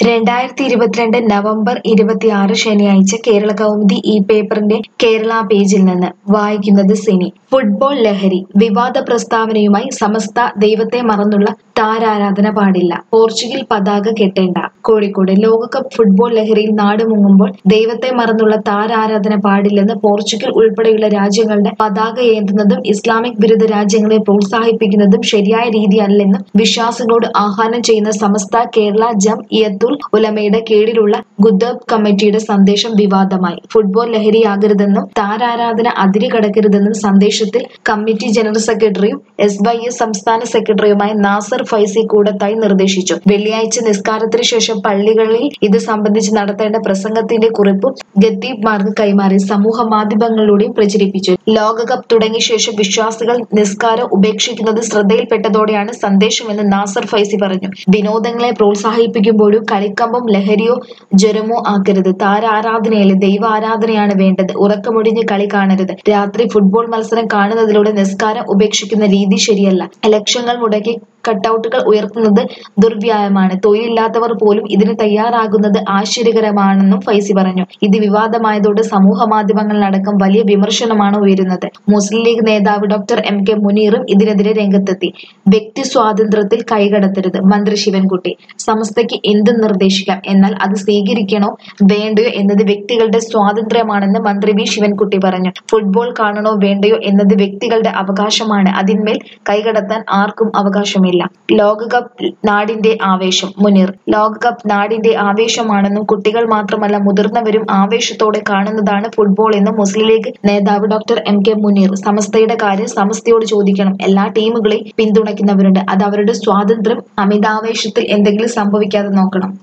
രണ്ടായിരത്തി ഇരുപത്തിരണ്ട് നവംബർ ഇരുപത്തിയാറ് ശനിയാഴ്ച കേരള കൗമുദി ഈ പേപ്പറിന്റെ കേരള പേജിൽ നിന്ന് വായിക്കുന്നത് സിനി ഫുട്ബോൾ ലഹരി വിവാദ പ്രസ്താവനയുമായി സമസ്ത ദൈവത്തെ മറന്നുള്ള താരാരാധന പാടില്ല പോർച്ചുഗൽ പതാക കെട്ടേണ്ട കോഴിക്കോട് ലോകകപ്പ് ഫുട്ബോൾ ലഹരിയിൽ നാട് മുങ്ങുമ്പോൾ ദൈവത്തെ മറന്നുള്ള താരാരാധന പാടില്ലെന്ന് പോർച്ചുഗൽ ഉൾപ്പെടെയുള്ള രാജ്യങ്ങളുടെ പതാക ഏന്തുന്നതും ഇസ്ലാമിക് വിരുദ്ധ രാജ്യങ്ങളെ പ്രോത്സാഹിപ്പിക്കുന്നതും ശരിയായ രീതിയല്ലെന്നും വിശ്വാസികളോട് ആഹ്വാനം ചെയ്യുന്ന സമസ്ത കേരള ജം ഇയത്തുൽ ഉലമയുടെ കീഴിലുള്ള ഗുദബ് കമ്മിറ്റിയുടെ സന്ദേശം വിവാദമായി ഫുട്ബോൾ ലഹരിയാകരുതെന്നും താരാരാധന അതിര് കടക്കരുതെന്നും സന്ദേശത്തിൽ കമ്മിറ്റി ജനറൽ സെക്രട്ടറിയും എസ് വൈ എസ് സംസ്ഥാന സെക്രട്ടറിയുമായ നാസർ ഫൈസി കൂടത്തായി നിർദ്ദേശിച്ചു വെള്ളിയാഴ്ച നിസ്കാരത്തിന് ശേഷം പള്ളികളിൽ ഇത് സംബന്ധിച്ച് നടത്തേണ്ട പ്രസംഗത്തിന്റെ കുറിപ്പും ഖത്തീബ്മാർക്ക് കൈമാറി സമൂഹ മാധ്യമങ്ങളിലൂടെയും പ്രചരിപ്പിച്ചു ലോകകപ്പ് തുടങ്ങിയ ശേഷം വിശ്വാസികൾ നിസ്കാരം ഉപേക്ഷിക്കുന്നത് ശ്രദ്ധയിൽപ്പെട്ടതോടെയാണ് സന്ദേശമെന്ന് നാസർ ഫൈസി പറഞ്ഞു വിനോദങ്ങളെ പ്രോത്സാഹിപ്പിക്കുമ്പോഴും കളിക്കമ്പം ലഹരിയോ ജ്വരമോ ആക്കരുത് താരാരാധനയല്ല ദൈവ ആരാധനയാണ് വേണ്ടത് ഉറക്കമൊടിഞ്ഞ് കളി കാണരുത് രാത്രി ഫുട്ബോൾ മത്സരം കാണുന്നതിലൂടെ നിസ്കാരം ഉപേക്ഷിക്കുന്ന രീതി ശരിയല്ല ലക്ഷങ്ങൾ മുടക്കി കട്ടൗട്ടുകൾ ഉയർത്തുന്നത് ദുർവ്യായമാണ് തൊഴിലില്ലാത്തവർ പോലും ഇതിന് തയ്യാറാകുന്നത് ആശ്ചര്യകരമാണെന്നും ഫൈസി പറഞ്ഞു ഇത് വിവാദമായതോടെ സമൂഹ മാധ്യമങ്ങളിലടക്കം വലിയ വിമർശനമാണ് ഉയരുന്നത് മുസ്ലിം ലീഗ് നേതാവ് ഡോക്ടർ എം കെ മുനീറും ഇതിനെതിരെ രംഗത്തെത്തി വ്യക്തി സ്വാതന്ത്ര്യത്തിൽ കൈകടത്തരുത് മന്ത്രി ശിവൻകുട്ടി സമസ്തയ്ക്ക് എന്തും നിർദ്ദേശിക്കാം എന്നാൽ അത് സ്വീകരിക്കണോ വേണ്ടയോ എന്നത് വ്യക്തികളുടെ സ്വാതന്ത്ര്യമാണെന്ന് മന്ത്രി വി ശിവൻകുട്ടി പറഞ്ഞു ഫുട്ബോൾ കാണണോ വേണ്ടയോ എന്നത് വ്യക്തികളുടെ അവകാശമാണ് അതിന്മേൽ കൈകടത്താൻ ആർക്കും അവകാശമില്ല ലോകകപ്പ് നാടിന്റെ ആവേശം മുനീർ ലോകകപ്പ് നാടിന്റെ ആവേശമാണെന്നും കുട്ടികൾ മാത്രമല്ല മുതിർന്നവരും ആവേശത്തോടെ കാണുന്നതാണ് ഫുട്ബോൾ എന്നും മുസ്ലിം ലീഗ് നേതാവ് ഡോക്ടർ എം കെ മുനീർ സമസ്തയുടെ കാര്യം സമസ്തയോട് ചോദിക്കണം എല്ലാ ടീമുകളെയും പിന്തുണയ്ക്കുന്നവരുണ്ട് അത് അവരുടെ സ്വാതന്ത്ര്യം അമിതാവേശത്തിൽ എന്തെങ്കിലും സംഭവിക്കാതെ നോക്കണം